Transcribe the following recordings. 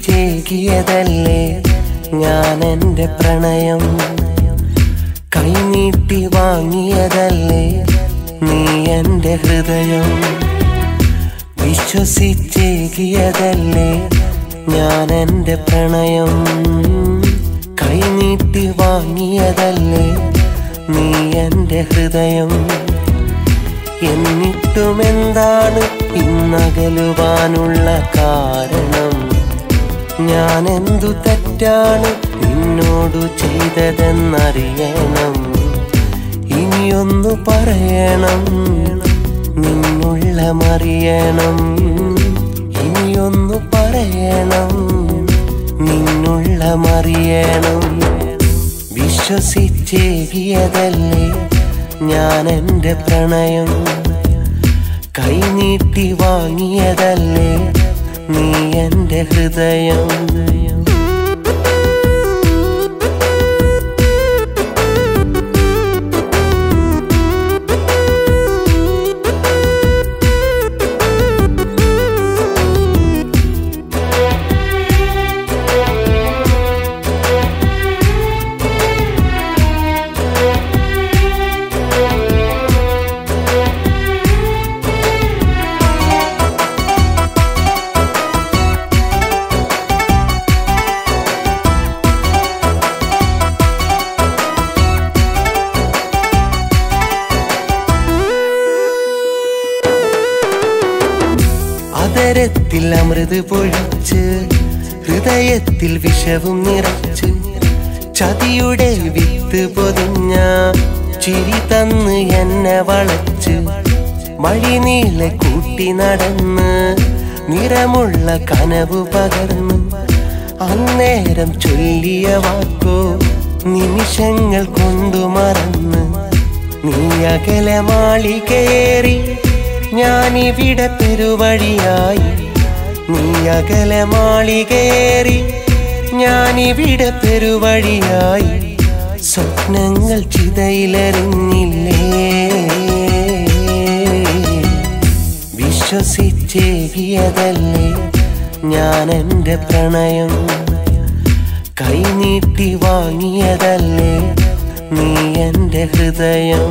വിശ്വസിച്ചേകിയതല്ലേ ഞാൻ എൻ്റെ പ്രണയം കൈനീട്ടി വാങ്ങിയതല്ലേ നീ എൻ്റെ ഹൃദയം വിശ്വസിച്ചേകിയതല്ലേ ഞാൻ എൻ്റെ പ്രണയം കൈനീട്ടി വാങ്ങിയതല്ലേ നീ എൻ്റെ ഹൃദയം എന്നിട്ടുമെന്താണ് ഇന്നകലുവാനുള്ള കാരണം ഞാൻ എന്തു തെറ്റാണ് നിന്നോടു ചെയ്തതെന്നറിയണം ഇനിയൊന്നു പറയണം നിന്നുള്ള മറിയണം ഇനിയൊന്നു പറയണം നിന്നുള്ള മറിയണം വിശ്വസിച്ചേകിയതല്ലേ ഞാൻ എൻ്റെ പ്രണയം കൈനീട്ടി വാങ്ങിയതല്ലേ നീ എൻ്റെ ഹൃദയം അതരത്തിൽ അമൃത് പൊഴിച്ച് ഹൃദയത്തിൽ വിഷവും നിറച്ച് ചതിയുടെ വിത്ത് പൊതിഞ്ഞ ചിരി തന്ന് എന്നെ വളച്ച് മഴിനീളെ കൂട്ടി നടന്ന് നിറമുള്ള കനവ് പകർന്നു അന്നേരം ചൊല്ലിയ വാക്കോ നിമിഷങ്ങൾ കൊണ്ടു മറന്ന് നീ അകലെ മാളികേറി ഞാനിവിടെ പെരുവഴിയായി നീ അകലെ മാളികേറി ഞാനിവിടെ പെരുവഴിയായി സ്വപ്നങ്ങൾ ചിതയിലെറിഞ്ഞില്ലേ വിശ്വസിച്ചേകിയതല്ലേ ഞാൻ എൻ്റെ പ്രണയം കൈനീട്ടി വാങ്ങിയതല്ലേ നീ എൻ്റെ ഹൃദയം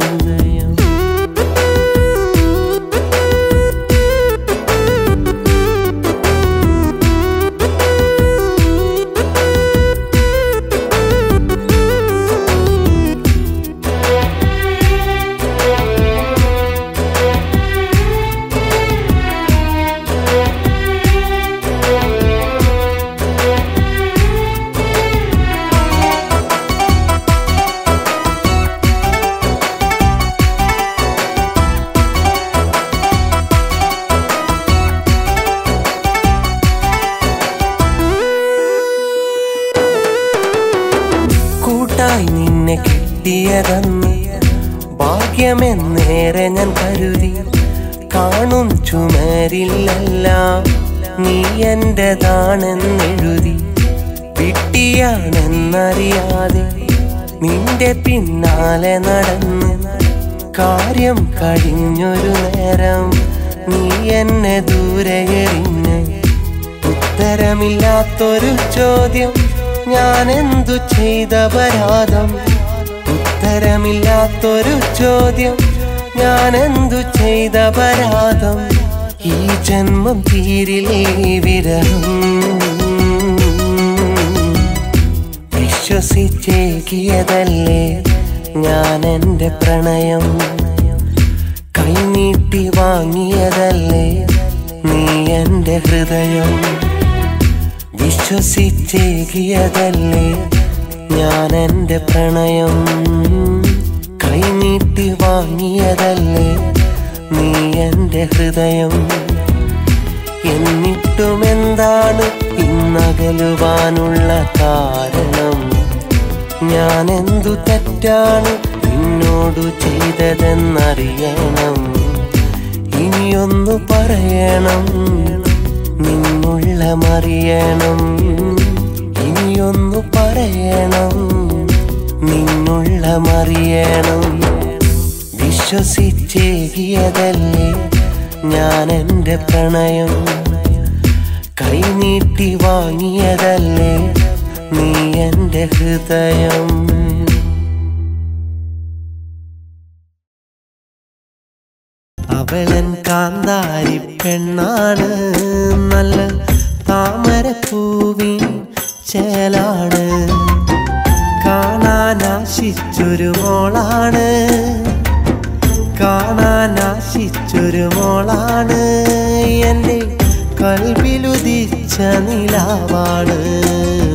കൂട്ടായി നിന്നെ കിട്ടിയതന്ന് ഭാഗ്യമെന്നേറെ ഞാൻ കരുതി കാണും ചുമരിലെല്ലാം നീ എന്റേതാണെന്നെഴുതി വിട്ടിയാണെന്നറിയാതെ നിന്റെ പിന്നാലെ നടന്ന് കാര്യം കഴിഞ്ഞൊരു നേരം നീ എന്നെ ദൂരെ എറിഞ്ഞ് ഉത്തരമില്ലാത്തൊരു ചോദ്യം ഞാൻ എന്തു ചെയ്ത പരാധം ഉത്തരമില്ലാത്തൊരു ചോദ്യം ഞാൻ എന്തു ചെയ്ത പരാധം ഈ ജന്മം തീരിലേ വിരഹം വിശ്വസിച്ചേകിയതല്ലേ ഞാൻ എൻ്റെ പ്രണയം കൈനീട്ടി വാങ്ങിയതല്ലേ നീ എൻ്റെ ഹൃദയം വിശ്വസിച്ചേകിയതല്ലേ ഞാൻ എൻ്റെ പ്രണയം കൈനീട്ടി വാങ്ങിയതല്ലേ നീ എൻ്റെ ഹൃദയം എന്നിട്ടുമെന്താണ് ഇന്നകലുവാനുള്ള കാരണം ഞാൻ എന്തു തെറ്റാണ് നിന്നോടു ചെയ്തതെന്നറിയണം ഇനിയൊന്നു പറയണം നിന്നുള്ള മറിയണം ഇനിയൊന്നു പറയണം നിന്നുള്ള മറിയണം വിശ്വസിച്ചേകിയതല്ലേ ഞാൻ എൻ്റെ പ്രണയം കൈനീട്ടി വാങ്ങിയതല്ലേ നീ എൻ്റെ ഹൃദയം അവളൻ കാന്താരി പെണ്ണാണ് നല്ല താമരപ്പൂവിൻ ചേലാണ് കാണാൻ ആശിച്ചൊരു മോളാണ് കാണാൻ ആശിച്ചൊരു മോളാണ് എൻ്റെ കൽവിലുദിച്ച നിലാവാണ്